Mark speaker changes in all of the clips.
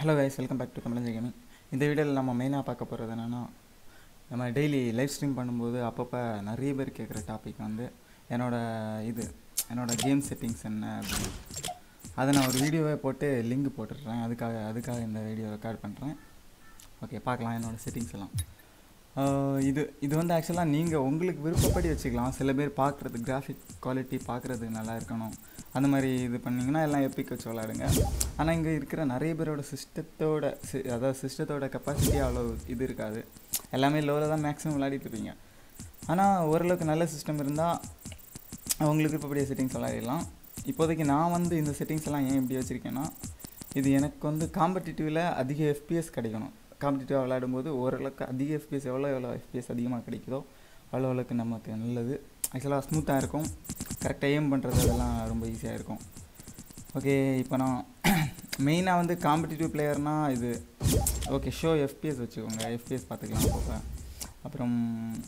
Speaker 1: hello guys welcome back to கமலஞ்ச gaming இந்த வீடியோவில் நம்ம மெயினாக பார்க்க போகிறது என்னென்னா நம்ம டெய்லி லைவ் ஸ்ட்ரீம் பண்ணும்போது அப்பப்போ நிறைய பேர் கேட்குற டாபிக் வந்து என்னோட இது என்னோட கேம் செட்டிங்ஸ் என்ன அப்படின்னு அதை நான் ஒரு வீடியோவே போட்டு லிங்க் போட்டுடுறேன் அதுக்காக அதுக்காக இந்த வீடியோ ரெக்கார்ட் பண்ணுறேன் ஓகே பார்க்கலாம் என்னோடய செட்டிங்ஸ் எல்லாம் ஆஹ் இது இது வந்து ஆக்சுவலாக நீங்கள் உங்களுக்கு விருப்பப்படி வச்சுக்கலாம் சில பேர் பார்க்குறது கிராஃபிக் குவாலிட்டி பார்க்குறதுக்கு நல்லா இருக்கணும் அந்த மாதிரி இது பண்ணிங்கன்னா எல்லாம் எப்பிக் வச்சு விளாடுங்க ஆனால் இங்கே இருக்கிற நிறைய பேரோட சிஸ்டத்தோட சி அதாவது சிஸ்டத்தோட கெப்பாசிட்டி அவ்வளோ இது இருக்காது எல்லாமே லோவில் தான் மேக்ஸிமம் விளையாடிட்டு இருப்பீங்க ஆனால் ஓரளவுக்கு நல்ல சிஸ்டம் இருந்தால் அவங்களுக்கு விருப்பப்படிய செட்டிங்ஸ் விளையாடிடலாம் இப்போதைக்கு நான் வந்து இந்த செட்டிங்ஸ் எல்லாம் ஏன் இப்படி வச்சுருக்கேன்னா இது எனக்கு வந்து காம்படிட்டிவில் அதிக எஃபிஎஸ் கிடைக்கணும் காம்படிட்டிவாக விளையாடும்போது ஓரளவுக்கு அதிக எஃபிஎஸ் எவ்வளோ எவ்வளோ எஃபிஎஸ் அதிகமாக கிடைக்குதோ அவ்வளோ அளவுக்கு நமக்கு நல்லது ஆக்சுவலாக ஸ்மூத்தாக இருக்கும் கரெக்டாக எய்ம் பண்ணுறது அதெல்லாம் ரொம்ப ஈஸியாக இருக்கும் ஓகே இப்போ நான் மெயினாக வந்து காம்படிட்டிவ் பிளேயர்னால் இது ஓகே ஷோ எஃபிஎஸ் வச்சுக்கோங்க எஃபிஎஸ் பார்த்துக்கலாம் அப்பப்போ அப்புறம்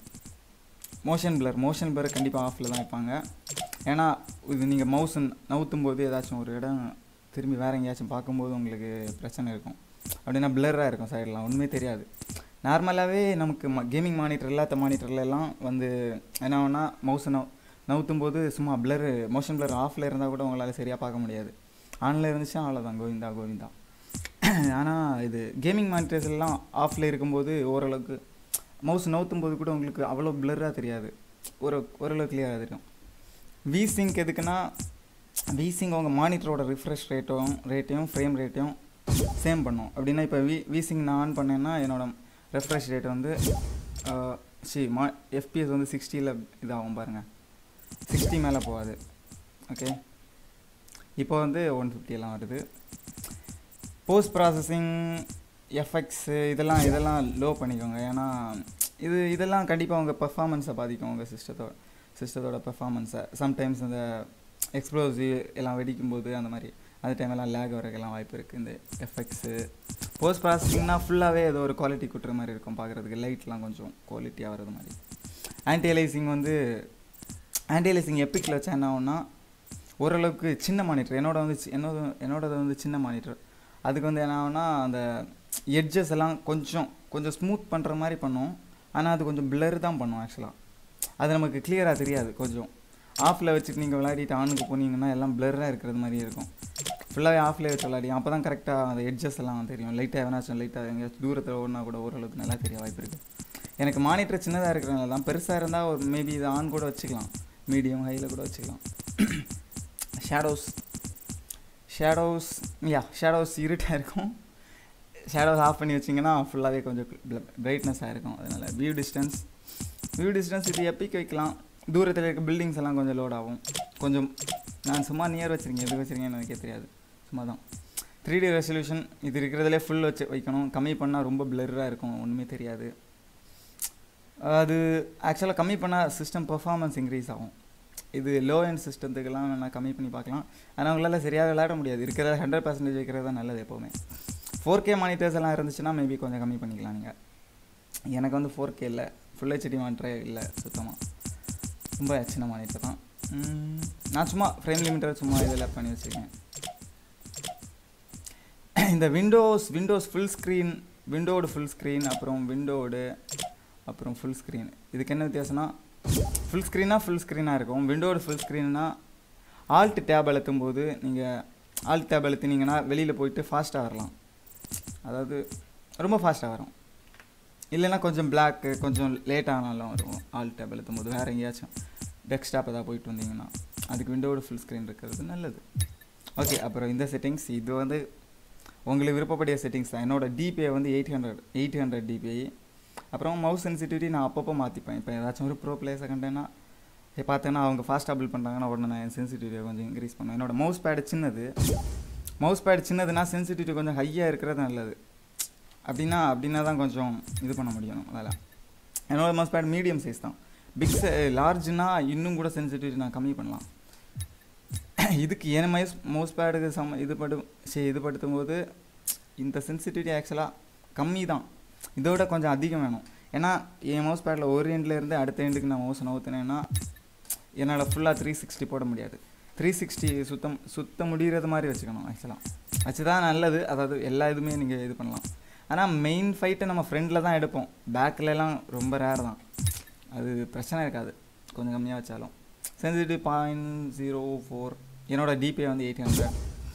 Speaker 1: மோஷன் பிளர் மோஷன் பிளர் கண்டிப்பாக ஆஃபில் தான் வைப்பாங்க ஏன்னா இது நீங்கள் மவுஸ் நவுத்தும் போது ஏதாச்சும் ஒரு இடம் திரும்பி வேறு எங்கேயாச்சும் பார்க்கும்போது உங்களுக்கு பிரச்சனை இருக்கும் அப்படின்னா பிளராக இருக்கும் சைடெலாம் ஒன்றுமே தெரியாது நார்மலாகவே நமக்கு கேமிங் மானிட்டர் இல்லாத மானிட்டர்ல எல்லாம் வந்து என்ன ஆகும்னா மவுஸை நவ் நவுத்தும் போது சும்மா பிளர் மோஷன் பிளர் ஆஃபில் இருந்தால் கூட உங்களால் சரியாக பார்க்க முடியாது ஆனில் இருந்துச்சுன்னா அவ்வளோதான் கோவிந்தா கோவிந்தா ஆனால் இது கேமிங் மானிட்டர்ஸ் எல்லாம் ஆஃபில் இருக்கும்போது ஓரளவுக்கு மவுஸ் நவுத்தும் போது கூட உங்களுக்கு அவ்வளோ பிளராக தெரியாது ஒரு ஓரளவு கிளியராக தெரியும் விசிங்க் எதுக்குன்னா விசிங் உங்கள் மானிட்டரோட ரிஃப்ரெஷ் ரேட்டும் ரேட்டையும் ஃப்ரேம் ரேட்டையும் சேம் பண்ணும் அப்படின்னா இப்போ வி விசிங் நான் ஆன் பண்ணேன்னா என்னோட ரெஃப்ரெஷ் ரேட் வந்து சி மா எஃபிஎஸ் வந்து சிக்ஸ்டியில் இதாகும் பாருங்கள் சிக்ஸ்டி மேலே போகாது ஓகே இப்போ வந்து ஒன் எல்லாம் வருது போஸ்ட் ப்ராசஸிங் எஃபெக்ட்ஸு இதெல்லாம் இதெல்லாம் லோ பண்ணிக்கோங்க ஏன்னா இது இதெல்லாம் கண்டிப்பாக உங்கள் பெர்ஃபார்மன்ஸை பாதிக்கும் உங்கள் சிஸ்டத்தோட சிஸ்டத்தோட பெர்ஃபார்மன்ஸை சம்டைம்ஸ் இந்த எக்ஸ்ப்ளோசிவ் எல்லாம் வெடிக்கும்போது அந்த மாதிரி அந்த டைமெல்லாம் லேக் வரக்கெல்லாம் வாய்ப்பு இருக்குது இந்த எஃபெக்ட்ஸு போஸ்ட் ப்ராசஸிங்னா ஃபுல்லாகவே ஏதோ ஒரு குவாலிட்டி குட்டுற மாதிரி இருக்கும் பார்க்குறதுக்கு லைட்லாம் கொஞ்சம் குவாலிட்டியாக வர்றது மாதிரி ஆன்டியலைசிங் வந்து ஆன்டியலைசிங் எப்பிக்கில் வச்சா என்ன ஆகும்னா ஓரளவுக்கு சின்ன மானிட்டர் என்னோட வந்து சி- என்னோட என்னோடது வந்து சின்ன மானிட்டர் அதுக்கு வந்து என்ன ஆகும்னா அந்த எட்ஜஸ் எல்லாம் கொஞ்சம் கொஞ்சம் ஸ்மூத் பண்ணுற மாதிரி பண்ணும் ஆனால் அது கொஞ்சம் blur தான் பண்ணும் ஆக்சுவலாக அது நமக்கு கிளியராக தெரியாது கொஞ்சம் ஆஃபில் வச்சுட்டு நீங்கள் விளையாடிட்டு ஆனுக்கு போனீங்கன்னா எல்லாம் பிளர்ராக இருக்கிறது மாதிரி இருக்கும் ஃபுல்லாகவே ஆஃப்லேயே வச்சு விளையாடி அப்போ தான் கரெக்டாக அந்த எட்ஜஸ் எல்லாம் தெரியும் லைட்டாக எவனாச்சும் லைட்டாக எங்கேயாச்சும் தூரத்தில் ஓடினா கூட ஓரளவுக்கு நல்லா தெரிய வாய்ப்பு இருக்குது எனக்கு மானிட்டர் சின்னதாக இருக்கிறனால தான் பெருசாக இருந்தால் ஒரு மேபி இது ஆன் கூட வச்சுக்கலாம் மீடியம் ஹையில் கூட வச்சுக்கலாம் ஷேடோஸ் ஷேடோஸ் யா ஷேடோஸ் இருட்டாக இருக்கும் ஷேடோஸ் ஆஃப் பண்ணி வச்சிங்கன்னா ஃபுல்லாகவே கொஞ்சம் பிரைட்னஸாக இருக்கும் அதனால் வியூ டிஸ்டன்ஸ் வியூ டிஸ்டன்ஸ் இது எப்பிக்கு வைக்கலாம் தூரத்தில் இருக்க பில்டிங்ஸ் எல்லாம் கொஞ்சம் லோட் ஆகும் கொஞ்சம் நான் சும்மா நியர் வச்சுருக்கேன் எதுக்கு வச்சுருக்கேன்னு எனக்கே தெரியாது சும்மா தான் த்ரீ டி ரெசல்யூஷன் இது இருக்கிறதுலே ஃபுல் வச்சு வைக்கணும் கம்மி பண்ணால் ரொம்ப பிளர்ராக இருக்கும் ஒன்றுமே தெரியாது அது ஆக்சுவலாக கம்மி பண்ணால் சிஸ்டம் பெர்ஃபார்மன்ஸ் இன்க்ரீஸ் ஆகும் இது லோ எண்ட் சிஸ்டத்துக்கெல்லாம் வேணால் கம்மி பண்ணி பார்க்கலாம் ஆனால் உங்களால் சரியாக விளையாட முடியாது இருக்கிறத ஹண்ட்ரட் பர்சன்டேஜ் வைக்கிறது தான் நல்லது எப்போவுமே ஃபோர் கே மானிட்டர்ஸ் எல்லாம் இருந்துச்சுன்னா மேபி கொஞ்சம் கம்மி பண்ணிக்கலாம் நீங்கள் எனக்கு வந்து ஃபோர் கே இல்லை ஃபுல் ஹெச்டி மானிட்டரே இல்லை சுத்தமாக ரொம்ப சின்ன மானிட்டர் தான் உம், நான் சும்மா ஃப்ரேம் லிமிட்டர் சும்மா இதில் பண்ணி வச்சுருக்கேன் இந்த Windows Windows full screen windowed full screen அப்புறம் விண்டோடு அப்புறம் ஃபுல் ஸ்க்ரீன் இதுக்கு என்ன வித்தியாசம்னா ஃபுல் ஸ்க்ரீனாக ஃபுல் ஸ்க்ரீனாக இருக்கும் விண்டோடு ஃபுல் ஸ்க்ரீன்னா ஆல்ட் டேப் அழுத்தும் போது நீங்கள் ஆல்ட் டேப் அழுத்தினீங்கன்னா வெளியில் போயிட்டு ஃபாஸ்ட்டாக வரலாம் அதாவது ரொம்ப ஃபாஸ்ட்டாக வரும் இல்லைன்னா கொஞ்சம் பிளாக்கு கொஞ்சம் லேட் ஆனாலும் வரும் ஆல் டேப் அழுத்தும் போது வேறு எங்கேயாச்சும் டெஸ்க்டாப் ஏதாவது போயிட்டு வந்தீங்கன்னா அதுக்கு விண்டோட ஃபுல் ஸ்க்ரீன் இருக்கிறது நல்லது ஓகே அப்புறம் இந்த செட்டிங்ஸ் இது வந்து உங்களுக்கு விருப்பப்படிய செட்டிங்ஸ் தான் என்னோட டிபிஐ வந்து eight hundred eight hundred DPI அப்புறம் மவுஸ் சென்சிட்டிவிட்டி நான் அப்பப்போ மாற்றிப்பேன் இப்போ ஏதாச்சும் ஒரு ப்ரோ பிளேஸை கண்டேன்னா இப்போ பார்த்தேன்னா அவங்க ஃபாஸ்ட்டாக பில் பண்ணுறாங்கன்னா உடனே நான் என் சென்சிட்டிவிட்டியை கொஞ்சம் இன்க்ரீஸ் பண்ணுவேன் என்னோட மவுஸ் பேடு சின்னது மவுஸ் பேடு சின்னதுன்னா சென்சிட்டிவிட்டி கொஞ்சம் ஹையாக இருக்கிறது நல்லது அப்படின்னா அப்படின்னா தான் கொஞ்சம் இது பண்ண முடியும் அதில் என்னோட மவுஸ் பேட் மீடியம் சைஸ் தான் பிக் லார்ஜ்னா இன்னும் கூட சென்சிட்டிவிட்டி நான் கம்மி பண்ணலாம் இதுக்கு என் மவுஸ் மவுஸ் பேடுக்கு சம இது படு சரி இது படுத்தும் போது இந்த சென்சிட்டிவிட்டி ஆக்சுவலாக கம்மி தான் இதோட கொஞ்சம் அதிகம் வேணும் ஏன்னா என் மவுஸ் பேடில் ஒரு எண்டில் இருந்து அடுத்த எண்டுக்கு நான் மவுஸ் நவுத்தினேன்னா என்னால் ஃபுல்லாக த்ரீ சிக்ஸ்டி போட முடியாது த்ரீ சிக்ஸ்டி சுத்தம் சுத்த முடிகிறது மாதிரி வச்சுக்கணும் ஆக்சுவலாக வச்சுதான் நல்லது அதாவது எல்லா இதுவுமே நீங்கள் இது பண்ணலாம் ஆனால் மெயின் ஃபைட்டை நம்ம ஃப்ரெண்டில் தான் எடுப்போம் பேக்லலாம் ரொம்ப ரேர் தான் அது பிரச்சனை இருக்காது கொஞ்சம் கம்மியாக வச்சாலும் சென்சிட்டிவ் பாயிண்ட் ஜீரோ ஃபோர் என்னோட டிபே வந்து எயிட் ஹண்ட்ரட்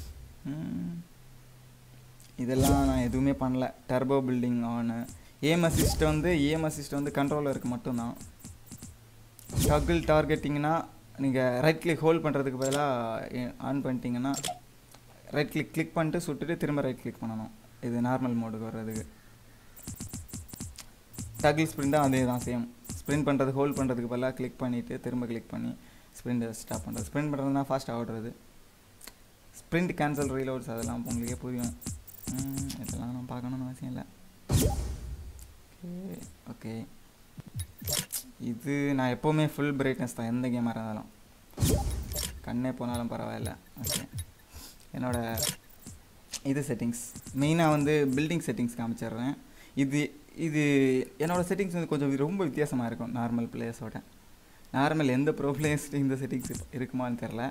Speaker 1: இதெல்லாம் நான் எதுவுமே பண்ணல டர்போ பில்டிங் ஆனு ஏம் அசிஸ்ட் வந்து ஏம் அசிஸ்ட் வந்து கண்ட்ரோலருக்கு மட்டும்தான் டகுள் டார்கெட்டிங்னா நீங்கள் ரைட் கிளிக் ஹோல்ட் பண்ணுறதுக்கு பதிலாக ஆன் பண்ணிட்டீங்கன்னா ரைட் கிளிக் கிளிக் பண்ணிட்டு சுட்டுட்டு திரும்ப ரைட் கிளிக் பண்ணணும் இது நார்மல் மோடுக்கு வர்றதுக்கு டகிள் ஸ்ப்ரிண்ட்டாக அதே தான் சேம் ஸ்ப்ரிண்ட் பண்ணுறது ஹோல்ட் பண்ணுறதுக்கு பதிலாக கிளிக் பண்ணிவிட்டு திரும்ப கிளிக் பண்ணி ஸ்ப்ரிண்ட்டை ஸ்டாப் பண்ணுறது ஸ்ப்ரிண்ட் பண்ணுறதுனா ஃபாஸ்ட்டாக ஓடுறது ஸ்ப்ரிண்ட் கேன்சல் ரீலோட்ஸ் அதெல்லாம் உங்களுக்கே புரியும் ம், இதெல்லாம் நான் பார்க்கணுன்னு அவசியம் இல்லை ஓகே ஓகே இது நான் எப்போவுமே ஃபுல் பிரைட்னஸ் தான் எந்த கேமாக இருந்தாலும் கண்ணே போனாலும் பரவாயில்ல ஓகே என்னோட இது செட்டிங்ஸ் மெயினாக வந்து பில்டிங் செட்டிங்ஸ் காமிச்சிடுறேன் இது இது என்னோடய செட்டிங்ஸ் வந்து கொஞ்சம் ரொம்ப வித்தியாசமாக இருக்கும் நார்மல் பிளேயர்ஸோட நார்மல் எந்த ப்ரோ பிளேயர்ஸ்லையும் இந்த செட்டிங்ஸ் இருக்குமான்னு தெரில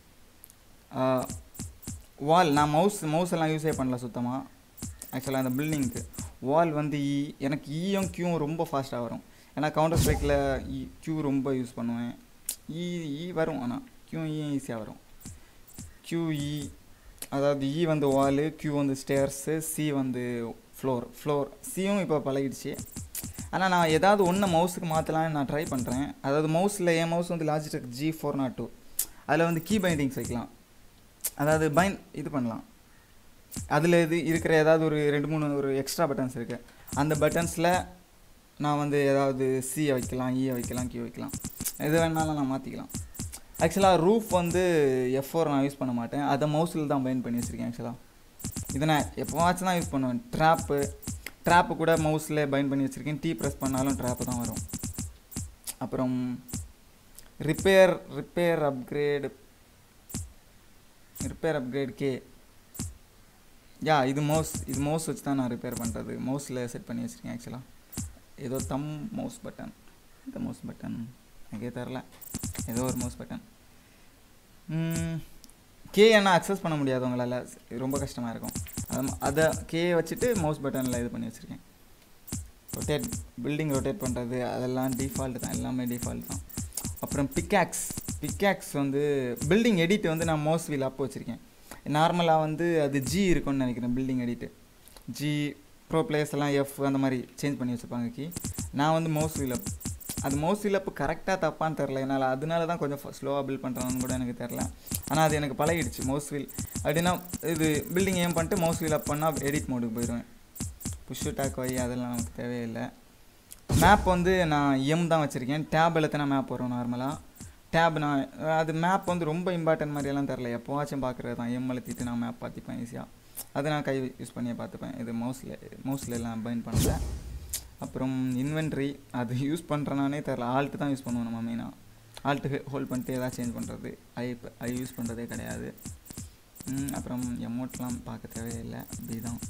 Speaker 1: வால் நான் மவுஸ் மவுஸ் எல்லாம் யூஸே பண்ணல சுத்தமாக ஆக்சுவலாக அந்த பில்டிங்க்கு வால் வந்து இ எனக்கு ஈயும் கியூவும் ரொம்ப ஃபாஸ்ட்டாக வரும் ஏன்னா கவுண்டர் ஸ்ட்ரைக்கில் இ கியூ ரொம்ப யூஸ் பண்ணுவேன் இ இ வரும் ஆனால் கியூ ஈயும் ஈஸியாக வரும் கியூஇ அதாவது இ வந்து வாலு கியூ வந்து ஸ்டேர்ஸு சி வந்து ஃப்ளோர் ஃப்ளோர் சியும் இப்போ பழகிடுச்சு ஆனால் நான் ஏதாவது ஒன்று மவுஸுக்கு மாற்றலான்னு நான் ட்ரை பண்ணுறேன் அதாவது மவுஸில் என் மவுஸ் வந்து Logitech G four naught two அதில் வந்து கீ பைண்டிங்ஸ் வைக்கலாம் அதாவது பைண்ட் இது பண்ணலாம் அதில் இது இருக்கிற ஏதாவது ஒரு ரெண்டு மூணு ஒரு எக்ஸ்ட்ரா பட்டன்ஸ் இருக்குது அந்த பட்டன்ஸில் நான் வந்து ஏதாவது சியை வைக்கலாம் ஈயை வைக்கலாம் கியூ வைக்கலாம் எது வேணாலும் நான் மாற்றிக்கலாம் ஆக்சுவலாக ரூஃப் வந்து எஃப் ஃபோர் நான் யூஸ் பண்ண மாட்டேன் அதை மவுஸில் தான் பைண்ட் பண்ணி வச்சுருக்கேன் ஆக்சுவலாக இதை நான் எப்போவாச்சும் தான் யூஸ் பண்ணுவேன் ட்ராப்பு ட்ராப்பு கூட மவுஸில் பைண்ட் பண்ணி வச்சுருக்கேன் டீ ப்ரெஸ் பண்ணாலும் ட்ராப்பு தான் வரும் அப்புறம் repair repair upgrade repair upgrade கே யா இது மவுஸ் இது மவுஸ் வச்சு தான் நான் ரிப்பேர் பண்ணுறது மவுஸில் செட் பண்ணி வச்சுருக்கேன் ஆக்சுவலாக ஏதோ தம் மவுஸ் பட்டன் இந்த மவுஸ் பட்டன் எனக்கே தெரில ஏதோ ஒரு மவுஸ் பட்டன் கே என்ன அக்சஸ் பண்ண முடியாது உங்களால் ரொம்ப கஷ்டமாக இருக்கும் அது அதை கே வச்சுட்டு மவுஸ் பட்டனில் இது பண்ணி வச்சுருக்கேன் ரொட்டேட் பில்டிங் ரொட்டேட் பண்ணுறது அதெல்லாம் டிஃபால்ட் தான் எல்லாமே டிஃபால்ட் தான் அப்புறம் பிக்காக்ஸ் பிக்காக்ஸ் வந்து பில்டிங் எடிட் வந்து நான் மவுஸ் வீல் அப் வச்சுருக்கேன் நார்மலாக வந்து அது ஜி இருக்கும்னு நினைக்கிறேன் building edit G bro players எல்லாம் எஃப் அந்த மாதிரி சேஞ்ச் பண்ணி வச்சுருப்பாங்க கீ நான் வந்து மவுஸ் வீல் அப் அது மவுஸ் வீல் அப் கரெக்டாக தப்பான்னு தெரில என்னால் அதனால தான் கொஞ்சம் ஸ்லோவாக பில்ட் பண்ணுறான்னு கூட எனக்கு தெரில ஆனால் அது எனக்கு பழகிடுச்சு மவுஸ் வீல் அப்படின்னா இது பில்டிங் ஏம் பண்ணிட்டு மவுஸ் வீல் அப் பண்ணால் எடிட் மோடுக்கு போயிடுவேன் புஷ் டாக் வை அதெல்லாம் நமக்கு தேவையில்லை மேப் வந்து நான் எம் தான் வச்சுருக்கேன் டேப் எழுத்தினா மேப் வரும் நார்மலாக டேப் நான் அது மேப் வந்து ரொம்ப இம்பார்ட்டன்ட் மாதிரியெல்லாம் தெரில எப்போவாச்சும் பார்க்குறது தான் எம் அழுத்திட்டு நான் மேப் பார்த்துப்பேன் ஈஸியாக அது நான் கை யூஸ் பண்ணியே பார்த்துப்பேன் இது மவுஸில் மவுஸில் எல்லாம் பைண்ட் பண்ணல அப்புறம் இன்வென்ட்ரி அது யூஸ் பண்ணுறனானே தெரில ஆல்ட்டு தான் யூஸ் பண்ணுவோம் நம்ம மெயினாக ஆல்ட்டு ஹோல்ட் பண்ணிட்டு எதாவது சேஞ்ச் பண்ணுறது ஐ ஐ யூஸ் பண்ணுறதே கிடையாது ம், அப்புறம் எமௌண்ட்லாம் பார்க்க தேவையில்லை அப்படி தான்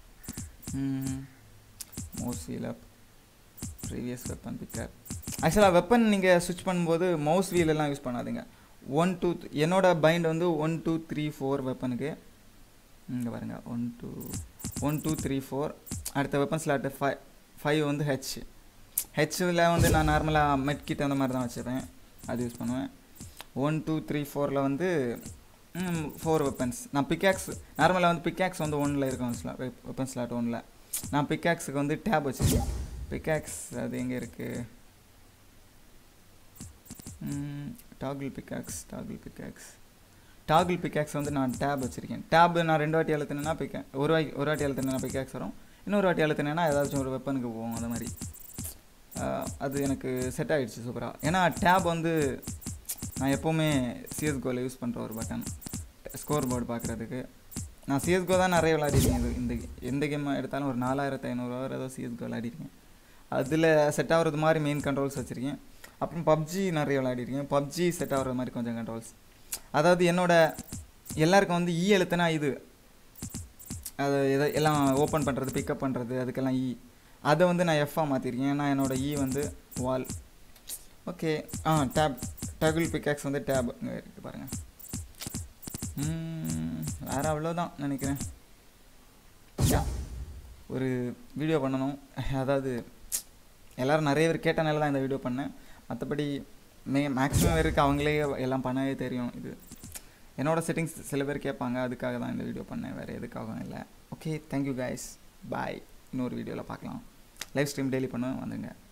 Speaker 1: mouse wheel up previous weapon picker ஆக்சுவலாக வெப்பன் நீங்கள் ஸ்விட்ச் பண்ணும்போது மவுஸ் வீல் எல்லாம் யூஸ் பண்ணாதீங்க ஒன் டூ என்னோட பைண்ட் வந்து ஒன் டூ த்ரீ ஃபோர் வெப்பனுக்கு இங்கே பாருங்க one two one two three four அடுத்த வெப்பன் ஸ்லாட்டு ஃபைவ் ஃபைவ் வந்து ஹெச் ஹெச்சில் வந்து நான் நார்மலாக மெட் கிட் அந்த மாதிரி தான் வச்சுருப்பேன் அது யூஸ் பண்ணுவேன் ஒன் டூ த்ரீ ஃபோரில் வந்து ஃபோர் வெப்பன்ஸ் நான் பிக்காக்ஸ் நார்மலாக வந்து பிக்காக்ஸ் வந்து ஒன்றில் இருக்கும் ஸ்லா வெப்பன் ஸ்லாட் ஒன்றில் நான் பிக்காக்ஸுக்கு வந்து டேப் வச்சுருக்கேன் பிக்காக்ஸ் அது எங்கே இருக்குது toggle pickaxe toggle pickaxe toggle pickaxe வந்து நான் டேப் வச்சுருக்கேன் டேப் நான் ரெண்டு வாட்டி அழுத்தினேன்னா பிக்கா ஒரு வாட்டி ஒரு வாட்டி அழுத்தினா பிக்காக்ஸ் வரும் இன்னொரு வாட்டி அழுத்தினேன்னா ஏதாச்சும் ஒரு வெப்பனுக்கு போகும் அந்த மாதிரி ஆஹ் அது எனக்கு செட் ஆகிடுச்சு சூப்பராக ஏன்னா டேப் வந்து நான் எப்போவுமே சிஎஸ்கோவில் யூஸ் பண்ணுற ஒரு பட்டன் ஸ்கோர் போர்டு பார்க்குறதுக்கு நான் சிஎஸ்கோ தான் நிறைய விளையாடிருக்கேன் இது இந்த எந்த கேம் எடுத்தாலும் ஒரு நாலாயிரத்து ஐநூறு ஹவர் ஏதோ சிஎஸ்கோ விளையாடிருக்கேன் அதில் செட் ஆகிறது மாதிரி மெயின் கண்ட்ரோல்ஸ் வச்சுருக்கேன் அப்புறம் பப்ஜி நிறைய விளையாடிருக்கேன் பப்ஜி செட் ஆகிறது மாதிரி கொஞ்சம் கண்ட்ரோல்ஸ் அதாவது என்னோட எல்லாருக்கும் வந்து இ எழுத்துனா இது அது எதை எல்லாம் ஓப்பன் பண்ணுறது பிக்கப் பண்ணுறது அதுக்கெல்லாம் இ அதை வந்து நான் எஃப்ஆ மாற்றிருக்கேன் ஏன்னா என்னோட இ வந்து வால் ஓகே ஆ டேப் டகுல் பிக்காக்ஸ் வந்து டேப் இங்கே இருக்குது பாருங்கள் வேறு அவ்வளோதான் நினைக்கிறேன் யா ஒரு வீடியோ பண்ணணும் அதாவது எல்லோரும் நிறைய பேர் கேட்டனால தான் இந்த வீடியோ பண்ணேன் மற்றபடி மே மேக்ஸிமம் பேருக்கு அவங்களே எல்லாம் பண்ணவே தெரியும் இது என்னோடய செட்டிங்ஸ் சில பேர் கேட்பாங்க அதுக்காக தான் இந்த வீடியோ பண்ணேன் வேறு எதுக்காகவும் இல்லை ஓகே தேங்க்யூ கைஸ் பாய் இன்னொரு வீடியோவில் பார்க்கலாம் லைவ் ஸ்ட்ரீம் டெய்லி பண்ணுவேன் வந்துங்க